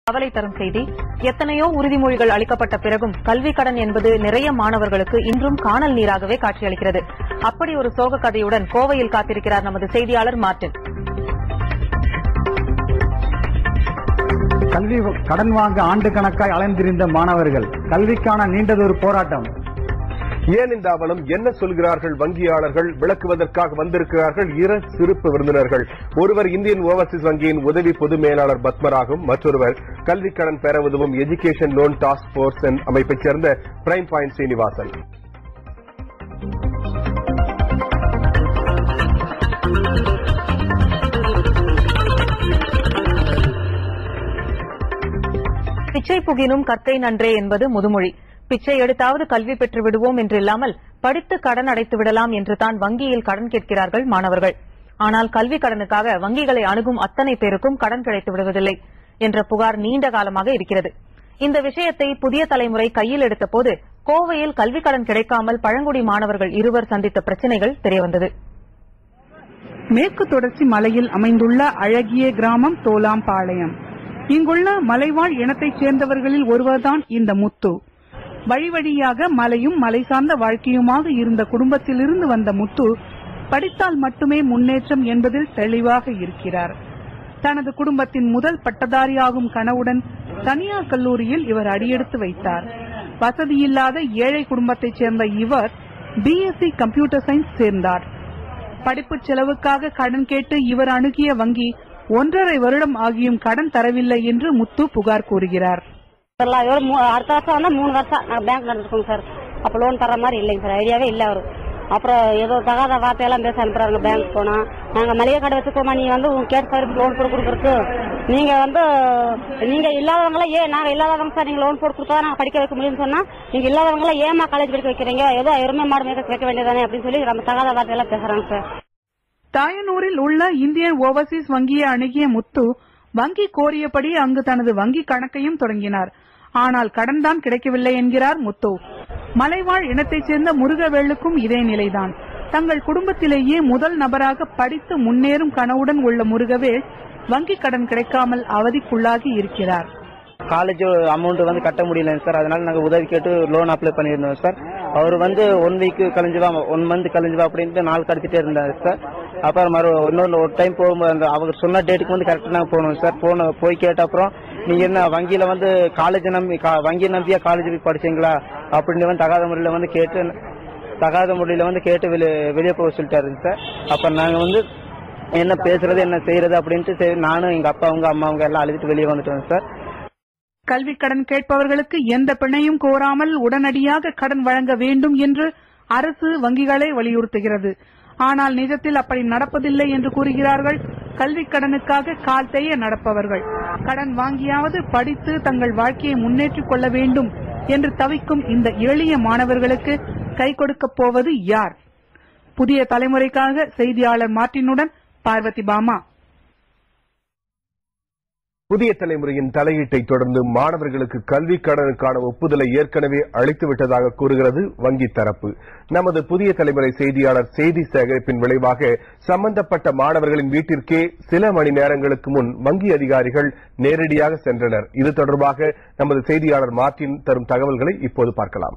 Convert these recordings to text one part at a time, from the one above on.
கவலை தரும் செய்தி எத்தனையோ உறுதிமொழிகள் அளிக்கப்பட்ட பிறகும் கல்வி கடன் என்பது நிறைய மாணவர்களுக்கு இன்றும் காணல் நீராகவே காட்சியளிக்கிறது அப்படி ஒரு சோக கதையுடன் கோவையில் காத்திருக்கிறார் நமது செய்தியாளர் மார்டின் கல்வி கடன் வாங்க ஆண்டு கணக்காய் அலைந்திருந்த மாணவர்கள் கல்விக்கான நீண்டதொரு போராட்டம் ஏன் இந்த அவலம் என்ன சொல்கிறார்கள் வங்கியாளர்கள் விளக்குவதற்காக வந்திருக்கிறார்கள் இரு சிறப்பு விருந்தினர்கள் ஒருவர் இந்தியன் ஓவர்சீஸ் வங்கியின் உதவி பொது மேலாளர் பத்மராகும் மற்றொருவர் கல்விக் கடன் பெற உதவும் எஜுகேஷன் லோன் டாஸ்க் போர்ஸ் அமைப்பைச் சேர்ந்த பிரைம் பாயிண்ட் சீனிவாசன் பிச்சை புகினும் கற்கை நன்றே என்பது முதுமொழி பிச்சை எடுத்தாவது கல்வி பெற்று விடுவோம் என்றில்லாமல் படித்து கடன் அடைத்து விடலாம் என்று தான் வங்கியில் கடன் கேட்கிறார்கள் மாணவர்கள் ஆனால் கல்வி கடனுக்காக வங்கிகளை அணுகும் அத்தனை பேருக்கும் கடன் கிடைத்து விடுவதில்லை என்ற புகார் நீண்ட காலமாக இருக்கிறது இந்த விஷயத்தை புதிய தலைமுறை கையில் எடுத்தபோது கோவையில் கல்வி கடன் கிடைக்காமல் பழங்குடி மாணவர்கள் இருவர் சந்தித்த பிரச்சினைகள் தெரியவந்தது மேற்கு தொடர்ச்சி மலையில் அமைந்துள்ள அழகிய கிராமம் தோலாம்பாளையம் இங்குள்ள மலைவாழ் இனத்தைச் சேர்ந்தவர்களில் ஒருவர்தான் இந்த முத்து வழி வழியாக மலையும் மலை சார்ந்த வாழ்க்கையுமாக இருந்த குடும்பத்திலிருந்து வந்த முத்து படித்தால் மட்டுமே முன்னேற்றம் என்பதில் தெளிவாக இருக்கிறார் தனது குடும்பத்தின் முதல் பட்டதாரியாகும் கனவுடன் தனியார் கல்லூரியில் இவர் அடியெடுத்து வைத்தார் வசதியில்லாத ஏழை குடும்பத்தைச் சேர்ந்த இவர் பிஎஸ்சி கம்ப்யூட்டர் சயின்ஸ் சேர்ந்தார் படிப்பு செலவுக்காக கடன் கேட்டு இவர் அணுகிய வங்கி ஒன்றரை வருடம் ஆகியும் கடன் தரவில்லை என்று முத்து புகார் கூறுகிறார் சார் ஒரு மூ- அடுத்த வருஷம் வந்தா மூணு வருஷம் நாங்கள் பேங்க் நடந்துருக்கோங்க சார் அப்போ லோன் தர மாதிரி இல்லைங்க சார் ஐடியாவே இல்லை அவர் அப்புறம் ஏதோ தகாத வார்த்தையெல்லாம் பேச அனுப்புறாங்க பேங்க் போனா நாங்க மளிகை கடை வச்சுக்கோமா நீங்க வந்து உங்க கேட்டு சார் லோன் போட்டு கொடுக்குறதுக்கு நீங்க வந்து நீங்க இல்லாதவங்கள ஏன் நாங்க இல்லாதவங்க சார் நீங்க லோன் போட்டு கொடுத்தா நாங்க படிக்க வைக்க முடியும்னு சொன்னா நீங்க இல்லாதவங்கள ஏமா காலேஜ் படிக்க வைக்கிறீங்க ஏதோ எருமை மாடு மேய்க்க வைக்க வேண்டியதானே அப்படின்னு சொல்லி நம்ம தகாத வார்த்தையெல்லாம் பேசுறாங்க சார் தாயனூரில் உள்ள இந்தியன் ஓவர்சீஸ் வங்கியை அணுகிய முத்து வங்கி கோரியபடி அங்கு தனது வங்கி கணக்கையும் தொடங்கினார் ஆனால் கடன் தான் கிடைக்கவில்லை என்கிறார் முத்து மலைவாழ் இனத்தைச் சேர்ந்த முருகவேலுக்கும் இதே நிலைதான் தங்கள் குடும்பத்திலேயே முதல் நபராக படித்து முன்னேறும் கனவுடன் உள்ள முருகவேல் வங்கி கடன் கிடைக்காமல் அவதிக்குள்ளாகி இருக்கிறார் காலேஜ் அமௌண்ட் வந்து கட்ட முடியல சார் அதனால நாங்க உதவி கேட்டு லோன் அப்ளை பண்ணியிருந்தோம் சார் அவர் வந்து ஒன் வீக் கழிஞ்சு வா ஒன் மந்த் கழிஞ்சு வா அப்படின்ட்டு நாள் கடத்திட்டே இருந்தாரு சார் அப்புறம் மறு இன்னொரு ஒரு டைம் போகும்போது அந்த அவர் சொன்ன டேட்டுக்கு வந்து கரெக்டாக நாங்கள் போனோம் சார் போன போய் கேட்ட அப்புறம் நீங்க என்ன வங்கியில வந்து காலேஜ் நம்பி கா- வங்கியை நம்பியா காலேஜ் போய் படிச்சீங்களா அப்படின்னு வந்து தகாத முறையில் வந்து கேட்டு தகாத முறையில் வந்து கேட்டு வெளியே வெளியே போக சொல்லிட்டாரு சார் அப்ப நாங்க வந்து என்ன பேசுறது என்ன செய்யறது அப்படின்ட்டு சரி நானும் எங்க அப்பா அவங்க அம்மா அவங்க எல்லாம் அழுதுட்டு வெளியே வந்துட்டோம் சார் கல்வி கடன் கேட்பவர்களுக்கு எந்த பிணையும் கோராமல் உடனடியாக கடன் வழங்க வேண்டும் என்று அரசு வங்கிகளை வலியுறுத்துகிறது ஆனால் நிஜத்தில் அப்படி நடப்பதில்லை என்று கூறுகிறார்கள் கல்வி கடனுக்காக கால் தேய நடப்பவர்கள் கடன் வாங்கியாவது படித்து தங்கள் வாழ்க்கையை முன்னேற்றிக் கொள்ள வேண்டும் என்று தவிக்கும் இந்த எளிய மாணவர்களுக்கு கை கொடுக்கப் போவது யார் புதிய தலைமுறைக்காக செய்தியாளர் மார்ட்டினுடன் பார்வதி பாமா புதிய தலைமுறையின் தலையீட்டை தொடர்ந்து மாணவர்களுக்கு கல்வி கடனுக்கான ஒப்புதலை ஏற்கனவே அளித்து விட்டதாக கூறுகிறது வங்கி தரப்பு நமது புதிய தலைமுறை செய்தியாளர் செய்தி சேகரிப்பின் விளைவாக சம்பந்தப்பட்ட மாணவர்களின் வீட்டிற்கே சில மணி நேரங்களுக்கு முன் வங்கி அதிகாரிகள் நேரடியாக சென்றனர் இது தொடர்பாக நமது செய்தியாளர் மார்ட்டின் தரும் தகவல்களை இப்போது பார்க்கலாம்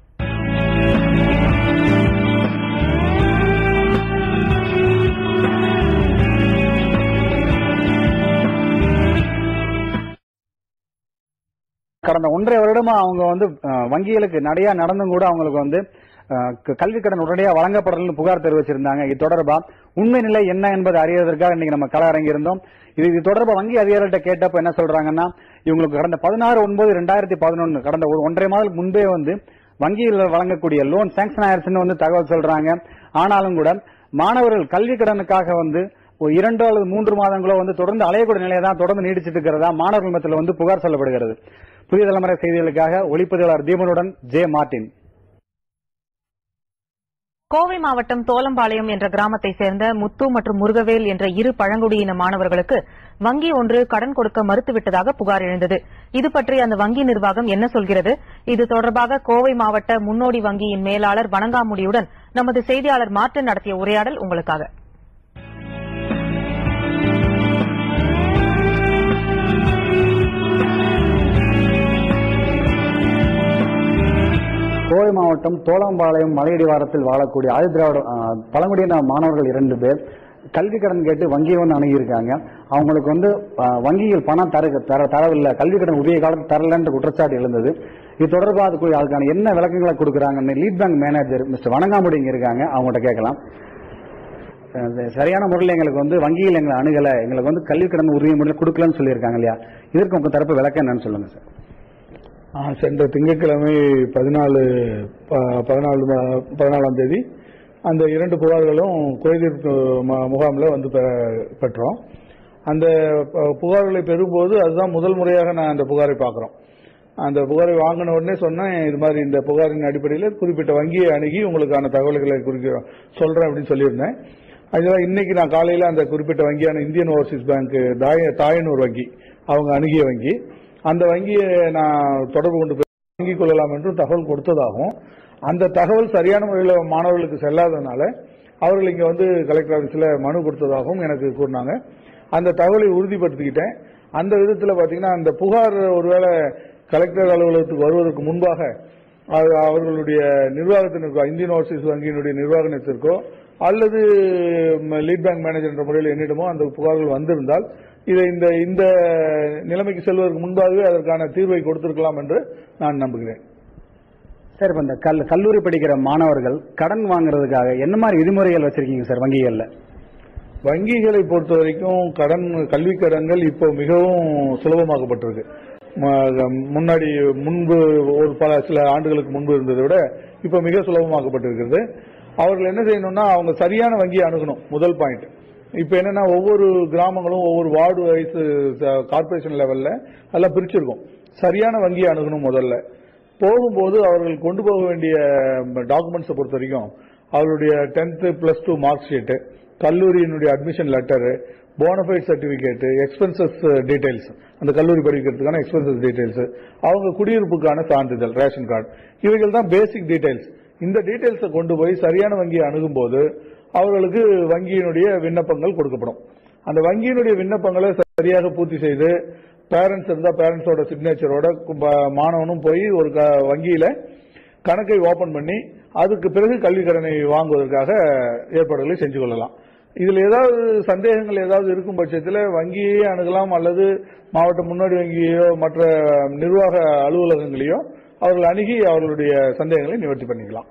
கடந்த ஒன்றரை வருடமா அவங்க வந்து அஹ், வங்கிகளுக்கு நடையா நடந்தும் கூட அவங்களுக்கு வந்து அஹ், க- கல்வி கடன் உடனடியா வழங்கப்படலன்னு புகார் தெரிவிச்சிருந்தாங்க இது தொடர்பா உண்மை நிலை என்ன என்பதை அறியறதற்காக இன்னைக்கு நம்ம கள இறங்கியிருந்தோம் இது இது தொடர்பா வங்கி அதிகாரிகிட்ட கேட்டப்ப என்ன சொல்றாங்கன்னா இவங்களுக்கு கடந்த பதினாறு ஒன்பது ரெண்டாயிரத்தி பதினொன்னு கடந்த ஒரு ஒன்றரை மாதத்துக்கு முன்பே வந்து வங்கியில் வழங்கக்கூடிய லோன் சாங்ஷன் ஆயிருச்சுன்னு வந்து தகவல் சொல்றாங்க ஆனாலும் கூட மாணவர்கள் கல்வி கடனுக்காக வந்து ஒரு இரண்டு அல்லது மூன்று மாதங்களோ வந்து தொடர்ந்து அலையக்கூடிய நிலையை தான் தொடர்ந்து நீடிச்சிட்டு இருக்கிறதா மாணவர்கள் மத்தியில் வந்து புகார் சொல்லப்படுகிறது புதிய தலைமுறை செய்திகளுக்காக ஒளிப்பதிவாளர் தீபனுடன் ஜே மார்டின் கோவை மாவட்டம் தோலம்பாளையம் என்ற கிராமத்தை சேர்ந்த முத்து மற்றும் முருகவேல் என்ற இரு பழங்குடியின மாணவர்களுக்கு வங்கி ஒன்று கடன் கொடுக்க மறுத்துவிட்டதாக புகார் எழுந்தது இது பற்றி அந்த வங்கி நிர்வாகம் என்ன சொல்கிறது இது தொடர்பாக கோவை மாவட்ட முன்னோடி வங்கியின் மேலாளர் வணங்காமுடியுடன் நமது செய்தியாளர் மார்ட்டின் நடத்திய உரையாடல் உங்களுக்காக கோவை மாவட்டம் தோளாம்பாளையம் மலையடிவாரத்தில் வாழக்கூடிய ஆதிதிராவிட அஹ், பழங்குடியின மாணவர்கள் இரண்டு பேர் கல்வி கடன் கேட்டு வங்கியை வந்து அணுகியிருக்காங்க அவங்களுக்கு வந்து அஹ், வங்கியில் பணம் தர தர தரவில்லை கல்வி கடன் உரிய காலத்தில் தரலன்ற குற்றச்சாட்டு எழுந்தது இது தொடர்பாக அதுக்கு அதுக்கான என்ன விளக்கங்களை கொடுக்குறாங்கன்னு lead bank manager mister Vanangamudi இங்க இருக்காங்க அவங்கள்ட்ட கேட்கலாம் அஹ் சரியான முறையில் எங்களுக்கு வந்து வங்கியில் எங்களை அணுகலை எங்களுக்கு வந்து கல்வி கடன் உரிய முறையில் கொடுக்கலன்னு சொல்லியிருக்காங்க இல்லையா இதற்கு உங்க தரப்பு விளக்கம் என்னன்னு சொல்லுங்க சார் ஆ, சென்ற திங்கட்கிழமை பதினாலு ப- பதினாலு ம- பதினாலாம் தேதி அந்த இரண்டு புகார்களும் குறைதீர்ப்பு ம- முகாமில் வந்து பெ- பெற்றோம் அந்த ப- புகார்களை பெறும்போது அதுதான் முதல் முறையாக நான் அந்த புகாரை பார்க்குறோம் அந்த புகாரை வாங்கின உடனே சொன்னேன் இது மாதிரி இந்த புகாரின் அடிப்படையில் குறிப்பிட்ட வங்கியை அணுகி உங்களுக்கான தகவல்களை குறிக்க சொல்றேன் அப்படின்னு சொல்லியிருந்தேன் அதுதான் இன்னைக்கு நான் காலையில் அந்த குறிப்பிட்ட வங்கியான இந்தியன் ஓவர்சீஸ் பேங்க் தாய தாயனூர் வங்கி அவங்க அணுகிய வங்கி அந்த வங்கியை நான் தொடர்பு கொண்டு போய் வாங்கிக் கொள்ளலாம் என்றும் தகவல் கொடுத்ததாகவும் அந்த தகவல் சரியான முறையில் மாணவர்களுக்கு செல்லாததுனால அவர்கள் இங்க வந்து கலெக்டர் ஆஃபீஸில் மனு கொடுத்ததாகவும் எனக்கு கூறினாங்க அந்த தகவலை உறுதிப்படுத்திக்கிட்டேன் அந்த விதத்தில் பார்த்தீங்கன்னா அந்த புகார் ஒருவேளை கலெக்டர் அலுவலகத்துக்கு வருவதற்கு முன்பாக அது அவர்களுடைய நிர்வாகத்தினருக்கோ இந்தியன் ஓவர்சீஸ் வங்கியினுடைய நிர்வாகத்திற்கோ அல்லது லீட் பேங்க் மேனேஜர் என்ற முறையில் என்னிடமோ அந்த புகார்கள் வந்திருந்தால் இதை இந்த இந்த நிலைமைக்கு செல்வதற்கு முன்பாகவே அதற்கான தீர்வை கொடுத்திருக்கலாம் என்று நான் நம்புகிறேன் சார் இப்ப இந்த கல் கல்லூரி படிக்கிற மாணவர்கள் கடன் வாங்குறதுக்காக என்ன மாதிரி விதிமுறைகள் வச்சிருக்கீங்க சார் வங்கிகள்ல வங்கிகளை பொறுத்த வரைக்கும் கடன் கல்வி கடன்கள் இப்போ மிகவும் சுலபமாக்கப்பட்டிருக்கு ம- முன்னாடி முன்பு ஒரு பல சில ஆண்டுகளுக்கு முன்பு இருந்ததை விட இப்போ மிக சுலபமாக்கப்பட்டிருக்கிறது அவர்கள் என்ன செய்யணும்னா அவங்க சரியான வங்கியை அணுகணும் முதல் பாயிண்ட் இப்போ என்னன்னா ஒவ்வொரு கிராமங்களும் ஒவ்வொரு வார்டு வைஸ் கார்பரேஷன் லெவல்ல எல்லாம் பிரிச்சிருக்கோம் சரியான வங்கியை அணுகணும் முதல்ல போகும்போது அவர்கள் கொண்டு போக வேண்டிய டாக்குமெண்ட்ஸை பொறுத்த வரைக்கும் அவருடைய tenth plus two mark sheet கல்லூரியினுடைய admission letter bonafide certificate expenses details அந்த கல்லூரி படிக்கிறதுக்கான எக்ஸ்பென்சஸ் டீடைல்ஸ் அவங்க குடியிருப்புக்கான சான்றிதழ் ரேஷன் கார்டு இவைகள் தான் பேசிக் டீடைல்ஸ் இந்த டீடைல்ஸை கொண்டு போய் சரியான வங்கியை அணுகும்போது அவர்களுக்கு வங்கியினுடைய விண்ணப்பங்கள் கொடுக்கப்படும் அந்த வங்கியினுடைய விண்ணப்பங்களை சரியாக பூர்த்தி செய்து பேரண்ட்ஸ் இருந்தா பேரண்ட்ஸோட சிக்னேச்சரோட மாணவனும் போய் ஒரு க- வங்கியில கணக்கை ஓபன் பண்ணி அதுக்கு பிறகு கல்வி கடனை வாங்குவதற்காக ஏற்பாடுகளை செஞ்சு கொள்ளலாம் இதுல ஏதாவது சந்தேகங்கள் ஏதாவது இருக்கும் பட்சத்தில் வங்கியே அணுகலாம் அல்லது மாவட்ட முன்னோடி வங்கியோ மற்ற நிர்வாக அலுவலகங்களையோ அவர்கள் அணுகி அவர்களுடைய சந்தேகங்களை நிவர்த்தி பண்ணிக்கலாம்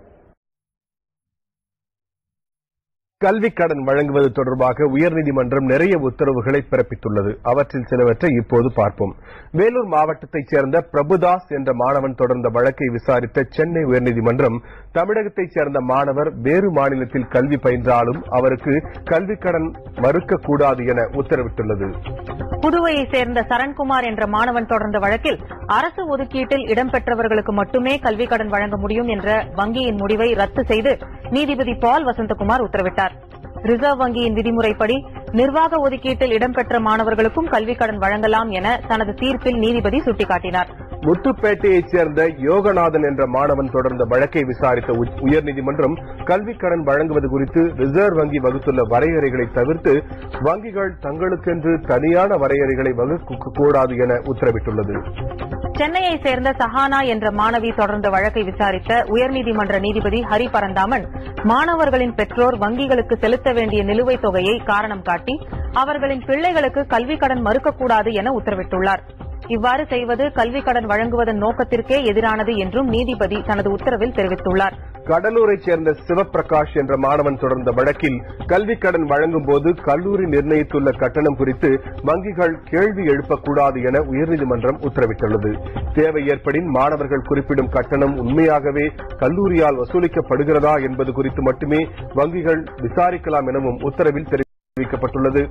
கல்வி கடன் வழங்குவது தொடர்பாக உயர்நீதிமன்றம் நிறைய உத்தரவுகளை பிறப்பித்துள்ளது அவற்றில் சிலவற்றை இப்போது பார்ப்போம் வேலூர் மாவட்டத்தைச் சேர்ந்த பிரபுதாஸ் என்ற மாணவன் தொடர்ந்த வழக்கை விசாரித்த சென்னை உயர்நீதிமன்றம் தமிழகத்தைச் சேர்ந்த மாணவர் வேறு மாநிலத்தில் கல்வி பயின்றாலும் அவருக்கு கல்வி கடன் மறுக்கக்கூடாது என உத்தரவிட்டுள்ளது புதுவையை சேர்ந்த சரண்குமார் என்ற மாணவன் தொடர்ந்த வழக்கில் அரசு ஒதுக்கீட்டில் இடம்பெற்றவர்களுக்கு மட்டுமே கல்விக் கடன் வழங்க முடியும் என்ற வங்கியின் முடிவை ரத்து செய்து நீதிபதி பால் வசந்தகுமார் உத்தரவிட்டார் ரிசர்வ் வங்கியின் விதிமுறைப்படி நிர்வாக ஒதுக்கீட்டில் இடம்பெற்ற மாணவர்களுக்கும் கல்விக் கடன் வழங்கலாம் என தனது தீர்ப்பில் நீதிபதி சுட்டிக்காட்டினார் முத்துப்பேட்டையைச் சேர்ந்த யோகநாதன் என்ற மாணவன் தொடர்ந்த வழக்கை விசாரித்த உ- உயர்நீதிமன்றம் கல்விக் கடன் வழங்குவது குறித்து ரிசர்வ் வங்கி வகுத்துள்ள வரையறைகளை தவிர்த்து வங்கிகள் தங்களுக்கென்று தனியான வரையறைகளை வகுக்க கூடாது என உத்தரவிட்டுள்ளது சென்னையை சேர்ந்த சஹானா என்ற மாணவி தொடர்ந்த வழக்கை விசாரித்த உயர்நீதிமன்ற நீதிபதி ஹரி பரந்தாமன் மாணவர்களின் பெற்றோர் வங்கிகளுக்கு செலுத்த வேண்டிய நிலுவைத் தொகையை காரணம் காட்டி அவர்களின் பிள்ளைகளுக்கு கல்விக் கடன் மறுக்கக்கூடாது என உத்தரவிட்டுள்ளார் இவ்வாறு செய்வது கல்விக் கடன் வழங்குவதன் நோக்கத்திற்கே எதிரானது என்றும் நீதிபதி தனது உத்தரவில் தெரிவித்துள்ளார் கடலூரைச் சேர்ந்த சிவப்பிரகாஷ் என்ற மாணவன் தொடர்ந்த வழக்கில் கல்விக் கடன் வழங்கும் போது கல்லூரி நிர்ணயித்துள்ள கட்டணம் குறித்து வங்கிகள் கேள்வி எழுப்பக்கூடாது என உயர்நீதிமன்றம் உத்தரவிட்டுள்ளது தேவை ஏற்படின் மாணவர்கள் குறிப்பிடும் கட்டணம் உண்மையாகவே கல்லூரியால் வசூலிக்கப்படுகிறதா என்பது குறித்து மட்டுமே வங்கிகள் விசாரிக்கலாம் எனவும் உத்தரவில் தெரிவிக்கப்பட்டுள்ளது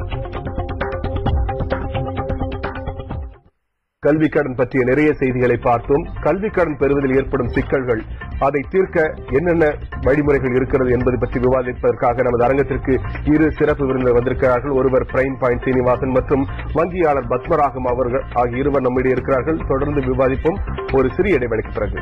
கல்வி கடன் பற்றிய நிறைய செய்திகளை பார்த்தோம் கல்வி கடன் பெறுவதில் ஏற்படும் சிக்கல்கள் அதை தீர்க்க என்னென்ன வழிமுறைகள் இருக்கிறது என்பது பற்றி விவாதிப்பதற்காக நமது அரங்கத்திற்கு இரு சிறப்பு விருந்தினர் வந்திருக்கிறார்கள் ஒருவர் பிரைம் பாயிண்ட் சீனிவாசன் மற்றும் வங்கியாளர் பத்மராகம் அவர்கள் ஆகிய இருவர் நம்மிடையே இருக்கிறார்கள் தொடர்ந்து விவாதிப்போம் ஒரு சிறிய இடைவெளிக்கு பிறகு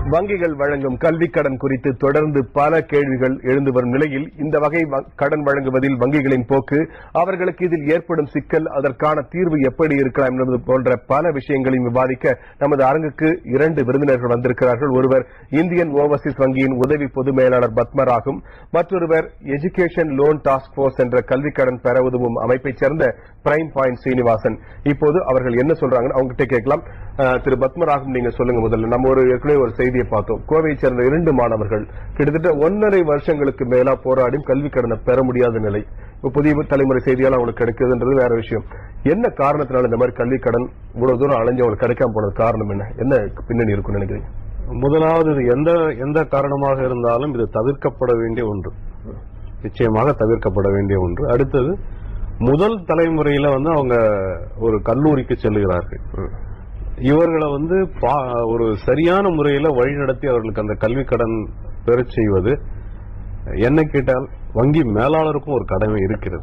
வங்கிகள் வழங்கும் கல்விக் கடன் குறித்து தொடர்ந்து பல கேள்விகள் எழுந்து வரும் நிலையில் இந்த வகை வ- கடன் வழங்குவதில் வங்கிகளின் போக்கு அவர்களுக்கு இதில் ஏற்படும் சிக்கல் அதற்கான தீர்வு எப்படி இருக்கலாம் என்பது போன்ற பல விஷயங்களையும் விவாதிக்க நமது அரங்குக்கு இரண்டு விருந்தினர்கள் வந்திருக்கிறார்கள் ஒருவர் இந்தியன் ஓவர்சீஸ் வங்கியின் உதவி பொது மேலாளர் பத்மராகும் மற்றொருவர் எஜுகேஷன் லோன் டாஸ்க் போர்ஸ் என்ற கல்விக் கடன் பெற உதவும் அமைப்பைச் சேர்ந்த பிரைம் பாயிண்ட் சீனிவாசன் இப்போது அவர்கள் என்ன சொல்றாங்கன்னு அவங்ககிட்ட கேட்கலாம் அஹ், திரு பத்மராகம் நீங்க சொல்லுங்க முதல்ல நம்ம ஒரு ஏற்கனவே ஒரு செய்தியை பார்த்தோம் கோவையை சேர்ந்த இரண்டு மாணவர்கள் கிட்டத்தட்ட ஒன்றரை வருஷங்களுக்கு மேலா போராடியும் கல்வி கடனை பெற முடியாத நிலை இப்ப புதிய தலைமுறை செய்தியால அவங்களுக்கு கிடைக்குதுன்றது வேற விஷயம் என்ன காரணத்தினால இந்த மாதிரி கல்வி கடன் இவ்வளவு தூரம் அலைஞ்சு அவங்களுக்கு கிடைக்காம போனது காரணம் என்ன என்ன பின்னணி இருக்கும்னு நினைக்கிறீங்க முதலாவது இது எந்த எந்த காரணமாக இருந்தாலும் இது தவிர்க்கப்பட வேண்டிய ஒன்று நிச்சயமாக தவிர்க்கப்பட வேண்டிய ஒன்று அடுத்தது முதல் தலைமுறையில வந்து அவங்க ஒரு கல்லூரிக்கு செல்லுகிறார்கள் இவர்களை வந்து பா- ஒரு சரியான முறையில வழிநடத்தி அவர்களுக்கு அந்த கல்வி கடன் பெறச் செய்வது என்ன கேட்டால் வங்கி மேலாளருக்கும் ஒரு கடமை இருக்கிறது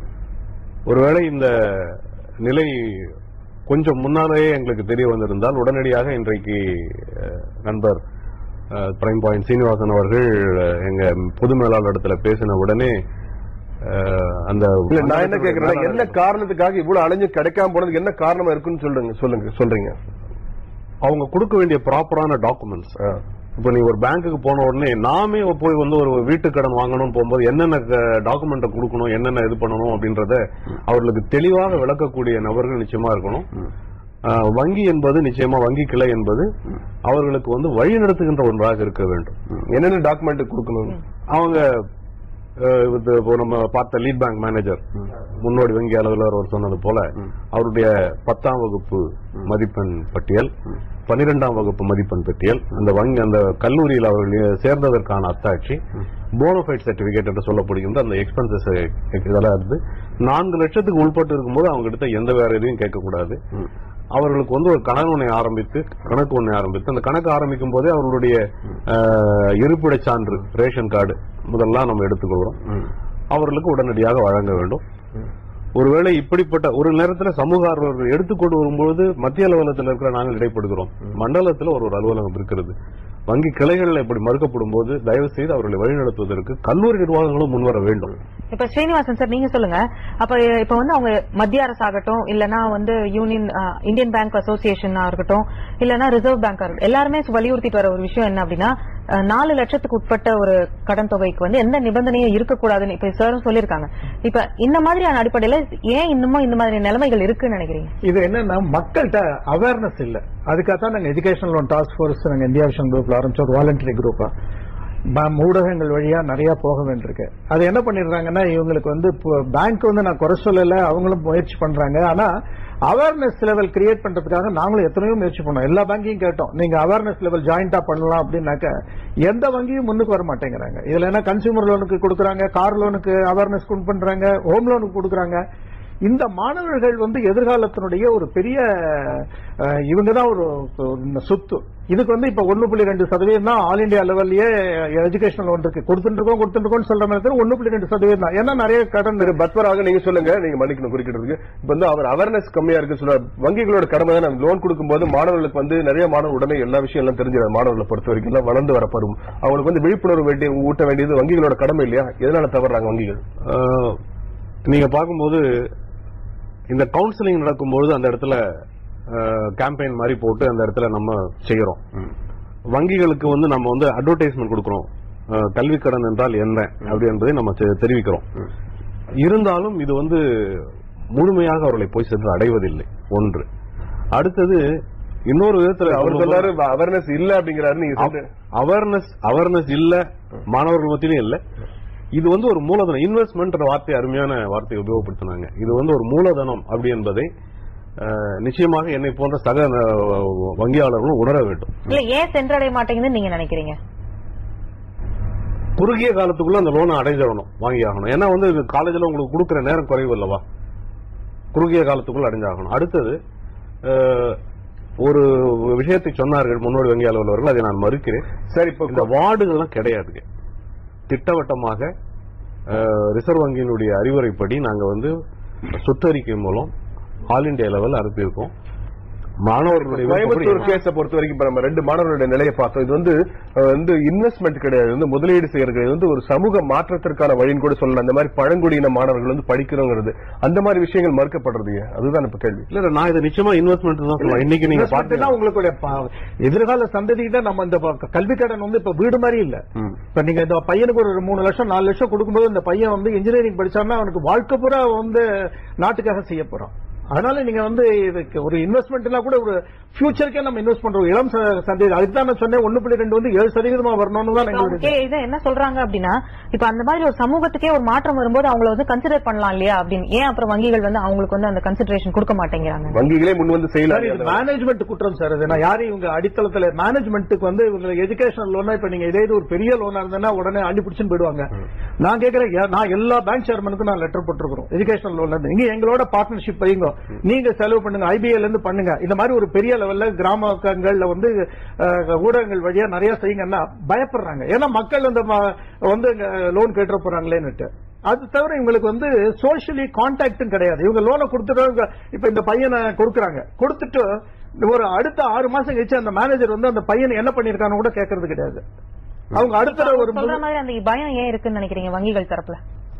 ஒருவேளை இந்த நிலை கொஞ்சம் முன்னாலேயே எங்களுக்கு தெரிய வந்திருந்தால் உடனடியாக இன்றைக்கு அஹ், நண்பர் அஹ், பிரைம் பாயிண்ட் சீனிவாசன் அவர்கள் அஹ், எங்க பொது மேலாளர் இடத்துல பேசின உடனே அஹ், அந்த இல்ல நான் என்ன கேக்குறேன் என்ன காரணத்துக்காக இவ்வளவு அலைஞ்சு கிடைக்காம போனதுக்கு என்ன காரணமா இருக்குன்னு சொல்லுங்க சொல்லுங்க சொல்றீங்க அவங்க கொடுக்க வேண்டிய ப்ராப்பரான டாக்குமெண்ட்ஸ் இப்ப நீ ஒரு பேங்க்குக்கு போன உடனே நாமே போய் வந்து ஒரு வீட்டு கடன் வாங்கணும்னு போகும்போது என்னென்ன டாக்குமெண்ட்டை கொடுக்கணும் என்னென்ன இது பண்ணணும் அப்படின்றத அவர்களுக்கு தெளிவாக விளக்கக்கூடிய நபர்கள் நிச்சயமா இருக்கணும் அஹ், வங்கி என்பது நிச்சயமா வங்கி கிளை என்பது அவர்களுக்கு வந்து வழி நடத்துகின்ற ஒன்றாக இருக்க வேண்டும் என்னென்ன டாக்குமெண்ட் கொடுக்கணும் அவங்க அஹ், இது இப்போ நம்ம பார்த்த லீட் பேங்க் மேனேஜர் முன்னோடி வங்கி அலுவலர் அவர் சொன்னது போல அவருடைய பத்தாம் வகுப்பு மதிப்பெண் பட்டியல் பன்னிரெண்டாம் வகுப்பு மதிப்பெண் பட்டியல் அந்த வங்கி அந்த கல்லூரியில் அவர்கள் சேர்ந்ததற்கான அத்தாட்சி போனோஃபைட் சர்டிபிகேட் என்று சொல்லப்படுகின்ற அந்த எக்ஸ்பென்சஸ் இதெல்லாம் இருந்து நான்கு லட்சத்துக்கு உட்பட்டு இருக்கும்போது அவங்க கிட்ட எந்த வேற எதையும் கேட்கக்கூடாது அவர்களுக்கு வந்து ஒரு கணக்கு ஒன்றை ஆரம்பித்து கணக்கு ஒன்றை ஆரம்பித்து அந்த கணக்கு ஆரம்பிக்கும் போதே அவர்களுடைய அஹ், இருப்பிடச் சான்று ரேஷன் கார்டு முதல்லாம் நம்ம எடுத்துக்கொள்கிறோம் அவர்களுக்கு உடனடியாக வழங்க வேண்டும் ஒருவேளை இப்படிப்பட்ட ஒரு நேரத்தில் சமூக ஆர்வலர்கள் எடுத்துக்கொண்டு வரும்பொழுது மத்திய அலுவலகத்தில் இருக்கிற நாங்கள் இடைப்படுகிறோம் மண்டலத்தில் ஒரு ஒரு அலுவலகம் இருக்கிறது வங்கி கிளைகள் இப்படி மறுக்கப்படும் போது தயவு செய்து அவர்களை வழிநடத்துவதற்கு கல்லூரி நிர்வாகங்களும் முன்வர வேண்டும் இப்ப ஸ்ரீனிவாசன் சார் நீங்க சொல்லுங்க அப்ப இப்ப வந்து அவங்க மத்திய அரசு ஆகட்டும் இல்லனா வந்து யூனியன் அஹ், இந்தியன் பேங்க் அசோசியேஷனா இருக்கட்டும் இல்லனா ரிசர்வ் பேங்கா இருக்கட்டும் எல்லாருமே வலியுறுத்திட்டு வர ஒரு விஷயம் என்ன அப்படின்னா அஹ், நாலு லட்சத்துக்கு உட்பட்ட ஒரு கடன் தொகைக்கு வந்து எந்த நிபந்தனையும் இருக்கக்கூடாதுன்னு இப்ப சாரும் சொல்லியிருக்காங்க இப்ப இந்த மாதிரியான அடிப்படையில ஏன் இன்னமும் இந்த மாதிரி நிலைமைகள் இருக்குன்னு நினைக்கிறீங்க இது என்னன்னா மக்கள்கிட்ட அவேர்னஸ் இல்ல அதுக்காக தான் நாங்க எஜுகேஷனல் லோன் டாஸ்க் ஃபோர்ஸ் நாங்க இந்தியா விஷன் குரூப்ல ஆரம்பிச்ச ஒரு வாலண்டரி குரூப்பா ம- ஊடகங்கள் வழியா நிறைய போக வேண்டியிருக்கு அது என்ன பண்ணிடுறாங்கன்னா இவங்களுக்கு வந்து பேங்க் வந்து நான் குறை சொல்லல அவங்களும் முயற்சி பண்றாங்க ஆனா அவேர்னஸ் லெவல் கிரியேட் பண்றதுக்காக நாங்களும் எத்தனையோ முயற்சி பண்ணோம் எல்லா வங்கியும் கேட்டோம் நீங்க அவேர்னஸ் லெவல் ஜாயிண்டா பண்ணலாம் அப்படின்னாக்க எந்த வங்கியும் முன்னுக்கு வர மாட்டேங்கிறாங்க இதுல என்ன கன்சியூமர் லோனுக்கு கொடுக்குறாங்க கார் லோனுக்கு அவேர்னஸ் கொண்டு பண்றாங்க ஹோம் லோனுக்கு கொடுக்குறாங்க இந்த மாணவர்கள் வந்து எதிர்காலத்தினுடைய ஒரு பெரிய இவங்க தான் ஒரு ஒரு சொத்து இதுக்கு வந்து இப்ப ஒன்னு புள்ளி ரெண்டு சதவீதம் தான் ஆல் இந்தியா லெவல்லயே எஜுகேஷன் லோன் இருக்கு கொடுத்துட்டு இருக்கோம் கொடுத்துட்டு இருக்கோம் சொல்ற மாதிரி ஒன்னு புள்ளி ரெண்டு சதவீதம் தான் ஏன்னா நிறைய கடன் திரு பத்மராக நீங்க சொல்லுங்க நீங்க மன்னிக்கணும் குறுக்கிட்டதுக்கு இப்ப வந்து அவர் அவேர்னஸ் கம்மியா இருக்கு சொல்ற வங்கிகளோட கடமை தான் லோன் கொடுக்கும்போது மாணவர்களுக்கு வந்து நிறைய மாணவர் உடனே எல்லா விஷயம் எல்லாம் தெரிஞ்சிடும் மாணவர்களை பொறுத்த வரைக்கும் எல்லாம் வளர்ந்து வரப்படும் அவங்களுக்கு வந்து விழிப்புணர்வு வேண்டிய ஊட்ட வேண்டியது வங்கிகளோட கடமை இல்லையா எதனால தவறாங்க வங்கிகள் அஹ், நீங்க பார்க்கும்போது இந்த கவுன்சிலிங் நடக்கும்பொழுது அந்த இடத்துல கேம்பெயின் மாதிரி போட்டு அந்த இடத்துல நம்ம செய்யறோம் வங்கிகளுக்கு வந்து நம்ம வந்து அட்வர்டைஸ்மெண்ட் கொடுக்கிறோம் அஹ், கல்விக் கடன் என்றால் என்ன அப்படி என்பதை நம்ம தெ- தெரிவிக்கிறோம் இருந்தாலும் இது வந்து முழுமையாக அவர்களை போய் சென்று அடைவதில்லை ஒன்று அடுத்தது இன்னொரு விதத்துல அவர் சொல்லாரு அவேர்னஸ் இல்ல அப்படிங்கிறாரு நீங்க சொல்ற அவேர்னஸ் அவேர்னஸ் இல்ல மாணவர்கள் மத்தியிலும் இல்ல இது வந்து ஒரு மூலதனம் இன்வெஸ்ட்மெண்ட் வார்த்தை அருமையான வார்த்தையை உபயோகப்படுத்தினாங்க இது வந்து ஒரு மூலதனம் அப்படி என்பதை அஹ், நிச்சயமாக என்னை போன்ற சக அஹ், வங்கியாளர்களும் உணர வேண்டும் இல்ல ஏன் சென்றடைய மாட்டேங்குதுன்னு நீங்க நினைக்கிறீங்க குறுகிய காலத்துக்குள்ள அந்த லோனை அடைஞ்சிடணும் வாங்கி ஆகணும் ஏன்னா வந்து இது காலேஜில் உங்களுக்கு கொடுக்குற நேரம் குறைவு அல்லவா குறுகிய காலத்துக்குள்ள அடைஞ்சாகணும் அடுத்தது அஹ், ஒரு விஷயத்தை சொன்னார்கள் முன்னோடி வங்கி அலுவலர்கள் அதை நான் மறுக்கிறேன் சரி இப்ப இந்த வார்டுகள்லாம் கிடையாதுங்க திட்டவட்டமாக அஹ், ரிசர்வ் வங்கியினுடைய அறிவுரைப்படி நாங்க வந்து சுற்றறிக்கை மூலம் ஆல் இந்தியா லெவல் அனுப்பியிருக்கோம் மாணவர்களுடைய கோயம்புத்தூர் விருப்பப்படி கேஸை பொறுத்த வரைக்கும் இப்ப நம்ம ரெண்டு மாணவர்களுடைய நிலையை பார்த்தோம் இது வந்து அஹ், வந்து இன்வெஸ்ட்மெண்ட் கிடையாது இது வந்து முதலீடு செய்யறது இது வந்து ஒரு சமூக மாற்றத்திற்கான வழின்னு கூட சொல்லலாம் அந்த மாதிரி பழங்குடியின மாணவர்கள் வந்து படிக்கிறோங்கிறது அந்த மாதிரி விஷயங்கள் மறுக்கப்படுறது ஏன்? அதுதான் இப்ப கேள்வி இல்ல இல்ல, நான் இதை நிச்சயமா இன்வெஸ்ட்மெண்ட் தான் சொல்லுவேன் இன்னைக்கு நீங்க Investment பாத்தீங்கன்னா னா உங்களுக்கு ப- எதிர்கால சந்ததியிட நம்ம இந்த ப- கல்வி கடன் வந்து இப்ப வீடு மாதிரி இல்ல ம். இப்ப நீங்க இந்த பையனுக்கு ஒரு மூணு லட்சம் நாலு லட்சம் கொடுக்கும்போது இந்த பையன் வந்து இன்ஜினியரிங் படிச்சான்னா அவனுக்கு வாழ்க்கை பூரா வந்து நாட்டுக்காக செய்ய போறான் அதனால நீங்க வந்து இதுக்கு ஒரு இன்வெஸ்ட்மெண்ட்னா கூட ஒரு ஃபியூச்சருக்கே நம்ம இன்வெஸ்ட் பண்றோம் இளம் ச- சந்ததி அதுக்கு தான் நான் சொன்னேன் ஒன்னு புள்ளி ரெண்டு வந்து ஏழு சதவீதமா வரணும்னு தான் அவங்க எங்களுடைய கே- இதை என்ன சொல்றாங்க அப்படின்னா இப்ப அந்த மாதிரி ஒரு சமூகத்துக்கே ஒரு மாற்றம் வரும்போது அவங்கள வந்து கன்சிடர் பண்ணலாம் இல்லையா அப்படின்னு ஏன் அப்புறம் வங்கிகள் வந்து அவங்களுக்கு வந்து அந்த கன்சிடரேஷன் கொடுக்க மாட்டேங்கிறாங்க வங்கிகளே முன் வந்து சார், இது செய்யலாம் மேனேஜ்மெண்ட் குற்றம் சார் இது நான் யாரையும் இவங்க அடித்தளத்துல மேனேஜ்மெண்ட்டுக்கு வந்து இவங்க எஜுகேஷனல் லோனா இப்ப நீங்க இதே இது ஒரு பெரிய லோனா இருந்ததுன்னா உடனே அள்ளி பிடிச்சுன்னு போயிடுவாங்க நான் கேக்குறேன் ஏ- நான் எல்லா பேங்க் சேர்மனுக்கும் நான் லெட்டர் போட்டிருக்கிறோம் எஜுகேஷனல் லோன்ல இருந்து நீங்க எங்களோட பார்ட்னர்ஷிப் வைங்க நீங்க செலவு பண்ணுங்க ஐபிஎல் இருந்து பண்ணுங்க இந்த மாதிரி ஒரு பெரிய லெவல்ல கிராமங்கள்ல வந்து அஹ், ஊடகங்கள் வழியா நிறைய செய்யுங்கன்னா பயப்படுறாங்க ஏன்னா மக்கள் அந்த ம- வந்து லோன் கேட்டு போறாங்களேன்னுட்டு அது தவிர இவங்களுக்கு வந்து சோஷியலி கான்டாக்டும் கிடையாது இவங்க லோனை கொடுத்துட்டு இப்ப இந்த பையனை கொடுக்கறாங்க கொடுத்துட்டு ஒரு அடுத்த ஆறு மாசம் கழிச்சு அந்த மேனேஜர் வந்து அந்த பையனை என்ன பண்ணிருக்கான்னு கூட கேட்கறது கிடையாது அவங்க அடுத்த ஒரு சொல்ற மாதிரி அந்த பயம் ஏன் இருக்குன்னு நினைக்கிறீங்க வங்கிகள் தரப்புல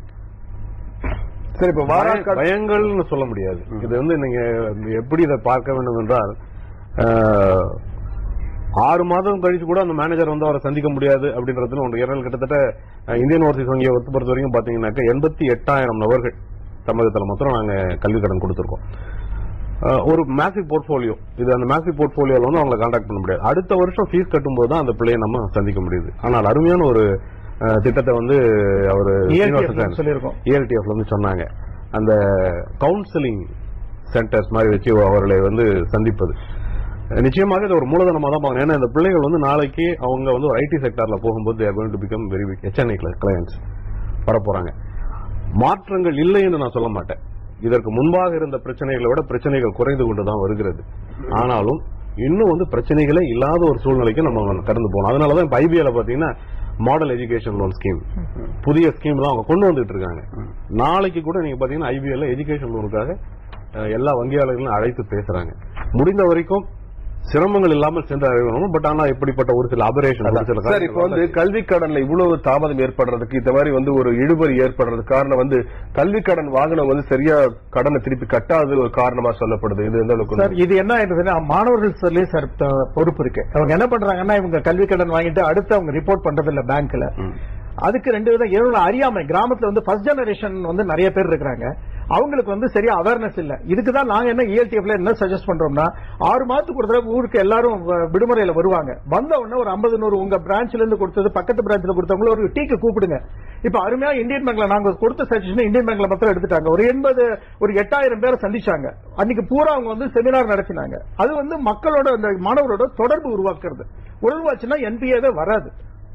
சரி இப்ப பய- வாராக்காடு பயங்கள்னு சொல்ல முடியாது இது வந்து நீங்க எப்படி இதை பார்க்க வேண்டும் என்றால் அஹ், ஆறு மாதம் கழிச்சு கூட அந்த மேனேஜர் வந்து அவரை சந்திக்க முடியாது அப்படின்றதுல ஒன்று ஏன்னா கிட்டத்தட்ட அஹ், இந்தியன் ஓவர்சீஸ் வங்கியை பொறுத்த பொறுத்த வரைக்கும் பாத்தீங்கன்னாக்க எண்பத்தி எட்டாயிரம் நபர்கள் தமிழகத்தில் மாத்திரம் நாங்க கல்வி கடன் கொடுத்திருக்கோம் அஹ், ஒரு மேசிவ் போர்ட்போலியோ இது அந்த மேசிவ் போர்ட்போலியோல வந்து அவங்களை கான்டாக்ட் பண்ண முடியாது அடுத்த வருஷம் ஃபீஸ் கட்டும்போது தான் அந்த பிள்ளையை நம்ம சந்திக்க முடியுது ஆனால் அருமையான ஒரு அஹ், திட்டத்தை வந்து அவர் ELTF சொல்லியிருக்கோம். ஏஎல்டிஎஃப்ல வந்து சொன்னாங்க அந்த கவுன்சிலிங் சென்டர்ஸ் மாதிரி வச்சு அவர்களை வந்து சந்திப்பது நிச்சயமாக இது ஒரு மூலதனமா தான் பார்க்கணும் ஏன்னா இந்த பிள்ளைகள் வந்து நாளைக்கு அவங்க வந்து ஒரு ஐடி செக்டார்ல போகும்போது they are going to become very big HNI clients வர போறாங்க மாற்றங்கள் இல்லை என்று நான் சொல்ல மாட்டேன் இதற்கு முன்பாக இருந்த பிரச்சனைகளை விட பிரச்சனைகள் குறைந்து கொண்டு தான் வருகிறது ஆனாலும் இன்னும் வந்து பிரச்சனைகளே இல்லாத ஒரு சூழ்நிலைக்கு நம்ம கடந்து போகணும் அதனாலதான் இப்ப ஐபிஎல் பாத்தீங்கன்னா மாடல் எஜுகேஷன் லோன் ஸ்கீம் புதிய ஸ்கீம் தான் அவங்க கொண்டு வந்துட்டு இருக்காங்க நாளைக்கு கூட நீங்க பாத்தீங்கன்னா ஐபிஎல் எஜுகேஷன் லோனுக்காக அஹ், எல்லா வங்கியாளர்களும் அழைத்து பேசுறாங்க முடிந்த வரைக்கும் சிரமங்கள் இல்லாமல் சென்று அடையணும் பட் ஆனா இப்படிப்பட்ட ஒரு சில அபரேஷன் ஒரு சில சார் இப்ப வந்து கல்வி கடன்ல இவ்வளவு தாமதம் ஏற்படுறதுக்கு இந்த மாதிரி வந்து ஒரு இழுபறி ஏற்படுறதுக்கு காரணம் வந்து கல்வி கடன் வாங்கினவங்க வந்து சரியா கடனை திருப்பி கட்டாதது ஒரு காரணமா சொல்லப்படுது இது எந்த அளவுக்கு சார் இது என்ன ஆயிடுதுன்னா மாணவர்கள் சொல்லே சார் த- பொறுப்பு இருக்கு அவங்க என்ன பண்றாங்கன்னா இவங்க கல்வி கடன் வாங்கிட்டு அடுத்து அவங்க ரிப்போர்ட் பண்றது இல்ல பேங்க்ல அதுக்கு ரெண்டு விதம் எவ்வளவு அறியாமை கிராமத்துல வந்து ஃபர்ஸ்ட் ஜெனரேஷன் வந்து நிறைய பேர் இருக்கிறாங்க அவங்களுக்கு வந்து சரியா அவேர்னஸ் இல்ல இதுக்கு தான் நாங்க என்ன இஎல்டிஎஃப்ல என்ன சஜஸ்ட் பண்றோம்னா ஆறு மாதத்துக்கு ஒரு தடவை ஊருக்கு எல்லாரும் வ- விடுமுறையில வருவாங்க வந்த உடனே ஒரு ஐம்பது நூறு உங்க பிரான்ச்ல இருந்து கொடுத்தது பக்கத்து பிரான்ச்ல கொடுத்தவங்கள ஒரு டீக்கு கூப்பிடுங்க இப்ப அருமையா இந்தியன் பேங்க்ல நாங்க கொடுத்த சஜஷன் இந்தியன் பேங்க்ல மாத்திரம் எடுத்துட்டாங்க ஒரு எண்பது ஒரு எட்டாயிரம் பேரை சந்திச்சாங்க அன்னைக்கு பூரா அவங்க வந்து செமினார் நடத்தினாங்க அது வந்து மக்களோட அந்த மாணவரோட தொடர்பு உருவாக்குறது உருவாச்சுன்னா என்பிஏவே வராது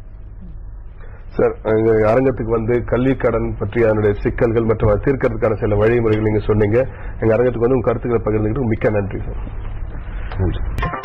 சார் எங்க அரங்கத்துக்கு வந்து கல்வி கடன் பற்றி அதனுடைய சிக்கல்கள் மற்றும் அதை தீர்க்கறதுக்கான சில வழிமுறைகள் நீங்க சொன்னீங்க எங்க அரங்கத்துக்கு வந்து உங்க கருத்துக்களை பகிர்ந்துக்கிட்டு மிக்க நன்றி சார் நன்றி